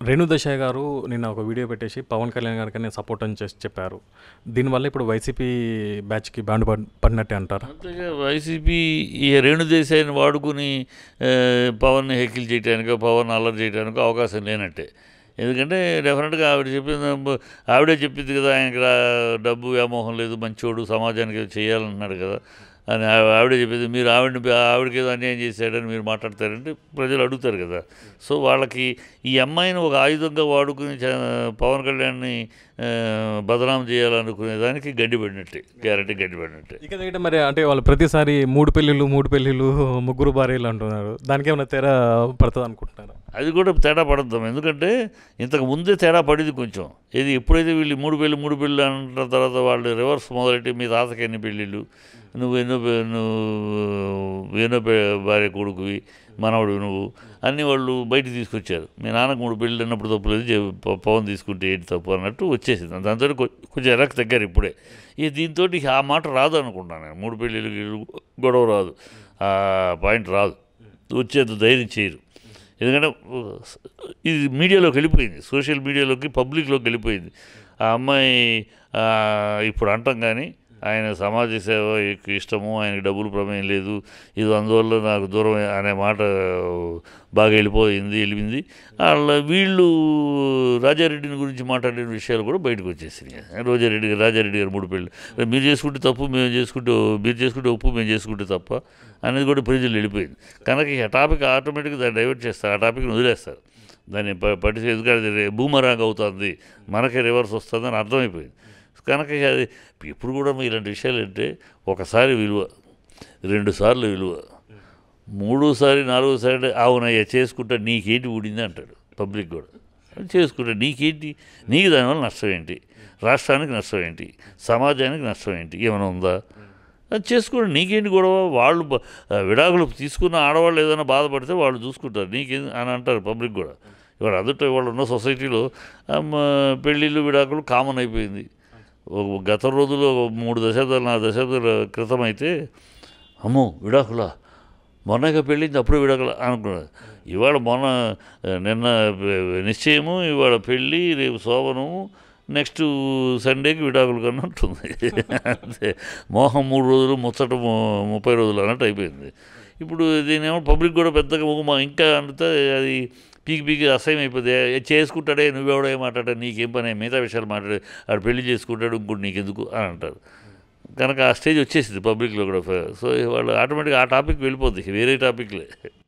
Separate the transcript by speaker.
Speaker 1: రేణుదశ గారు నిన్న ఒక వీడియో పెట్టేసి పవన్ కళ్యాణ్ గారికి నేను సపోర్ట్ అని చేసి చెప్పారు దీనివల్ల ఇప్పుడు వైసీపీ బ్యాచ్కి బ్యాండ్ పడ్- పడినట్టే అంటారా
Speaker 2: అంతేగా వైసీపీ ఈ రేణుదేశాయిని వాడుకుని ఆ, పవన్ని హెకిల్ చేయడానికో పవన్ అల్లరి చేయడానికో అవకాశం లేనట్టే ఎందుకంటే డెఫినెట్గా ఆవిడ చెప్పింది ఆవిడే చెప్పింది కదా ఆయనకి రా- డబ్బు వ్యామోహం లేదు మంచోడు సమాజానికి ఏదో చేయాలన్నాడు కదా అని ఆ- ఆవిడే చెప్పింది మీరు ఆవిడని ఆవిడకి ఏదో అన్యాయం చేశాడని మీరు మాట్లాడతారంటే ప్రజలు అడుగుతారు కదా సో వాళ్ళకి ఈ అమ్మాయిని ఒక ఆయుధంగా వాడుకుని చ- పవన్ కళ్యాణ్ని ఆ, బదనాం చేయాలనుకునే దానికి గడ్డిపడినట్టే గ్యారంటీ గడ్డిపడినట్టే
Speaker 1: ఇక దగ్గర మరి అంటే వాళ్ళు ప్రతిసారి మూడు పెళ్ళిళ్ళు మూడు పెళ్ళిళ్ళు ముగ్గురు భార్యలు అంటున్నారు దానికి ఏమైనా తేడా పడుతుంది అనుకుంటున్నారా
Speaker 2: అది కూడా తేడా పడద్దాం ఎందుకంటే ఇంతకు ముందే తేడా పడింది కొంచెం ఇది ఎప్పుడైతే వీళ్ళు మూడు పెళ్ళి మూడు పెళ్ళి అంటున్న తర్వాత వాళ్ళు రివర్స్ మొదలెట్టి మీ తాతకి ఎన్ని పెళ్ళిళ్ళు నువ్వు ఎన్నో పె- నువ్వు ఎన్నో పె- భార్య కొడుకువి మనవడు నువ్వు అన్ని వాళ్ళు బయట తీసుకొచ్చారు మీ నాన్నకు మూడు పెళ్ళి అన్నప్పుడు తప్పు లేదు జే- ప- పవన్ తీసుకుంటే ఏంటి తప్పు అన్నట్టు వచ్చేసింది దాంతో కొంచెం ఎరక్ తగ్గారు ఇప్పుడే ఇక దీంతో ఆ మాట రాదు అనుకుంటాను నేను మూడు పెళ్ళిళ్ళు గీళ్ళు గొడవ రాదు ఆ పాయింట్ రాదు వచ్చేంత ధైర్యం చేయరు ఎందుకంటే ఇది మీడియాలోకి వెళ్ళిపోయింది సోషల్ మీడియాలోకి పబ్లిక్లోకి వెళ్ళిపోయింది ఆ అమ్మాయి ఆ, ఇప్పుడు అంటాం కానీ ఆయన సమాజ సేవ ఎక్కువ ఇష్టము ఆయనకి డబ్బులు ప్రమేయం లేదు ఇది అందువల్ల నాకు దూరం అనే మాట బాగా వెళ్ళిపోయింది వెళ్ళింది వాళ్ళ వీళ్ళు రాజారెడ్డిని గురించి మాట్లాడిన విషయాలు కూడా బయటకు వచ్చేసినాయి రోజారెడ్డి గారు రాజారెడ్డి గారు మూడు పెళ్ళి మీరు చేసుకుంటే తప్పు మేము చేసుకుంటే మీరు చేసుకుంటే ఉప్పు మేము చేసుకుంటే తప్ప అనేది కూడా ప్రజలు వెళ్ళిపోయింది కనుక ఈ టాపిక్ ఆటోమేటిక్గా దాన్ని డైవర్ట్ చేస్తారు ఆ టాపిక్ని వదిలేస్తారు దాన్ని ప- పట్టి ఎందుకంటే అది బూమరాంగ్ అవుతుంది మనకే రివర్స్ వస్తుంది అని అర్థమైపోయింది కనుక ఇక అది ఇప్పుడు కూడా మీ ఇలాంటి విషయాలు అంటే ఒకసారి విలువ రెండు సార్లు విలువ మూడోసారి నాలుగోసారి అంటే అవునయ్యా చేసుకుంటా నీకేంటి ఊడింది అంటాడు పబ్లిక్ కూడా చేసుకుంటా నీకేంటి నీకు దానివల్ల నష్టం ఏంటి రాష్ట్రానికి నష్టం ఏంటి సమాజానికి నష్టం ఏంటి ఏమైనా ఉందా అది చేసుకోండి నీకేంటి గొడవ వాళ్ళు బ- ఆ, విడాకులు తీసుకున్న ఆడవాళ్ళు ఏదైనా బాధపడితే వాళ్ళు చూసుకుంటారు నీకేం అని అంటారు పబ్లిక్ కూడా ఇవాళ అందులో ఇవాళ ఉన్న సొసైటీలో ఆ, మ- పెళ్ళిళ్ళు విడాకులు కామన్ అయిపోయింది ఒక గత రోజుల్లో ఒక మూడు దశాబ్దాలు నాలుగు దశాబ్దాల క్రితం అయితే అమ్మో విడాకులా మొన్నగా పెళ్ళింది అప్పుడే విడాకులా అనుకున్నారు ఇవాళ మొన్న ఆ, నిన్న ఆ, నిశ్చయము ఇవాళ పెళ్ళి రేపు శోభనము నెక్స్ట్ సండేకి విడాకులు కన్నా ఉంటుంది అంతే మోహం మూడు రోజులు ముచ్చట ము- ముప్పై రోజులు అన్నట్టు అయిపోయింది ఇప్పుడు దీని ఏమో పబ్లిక్ కూడా పెద్దగా ఊమ ఇంకా అంటే అది పీకి పీకి అసహ్యం అయిపోతుంది ఏ, చేసుకుంటాడే నువ్వెవడో ఏం మాట్లాడా నీకేం పని మిగతా విషయాలు మాట్లాడు ఆడు పెళ్లి చేసుకుంటాడు ఇంకోటి నీకెందుకు అని అంటారు కనుక ఆ స్టేజ్ వచ్చేసింది పబ్లిక్లో కూడా సో వాళ్ళు ఆటోమేటిక్గా ఆ టాపిక్ వెళ్ళిపోద్ది వేరే టాపిక్లే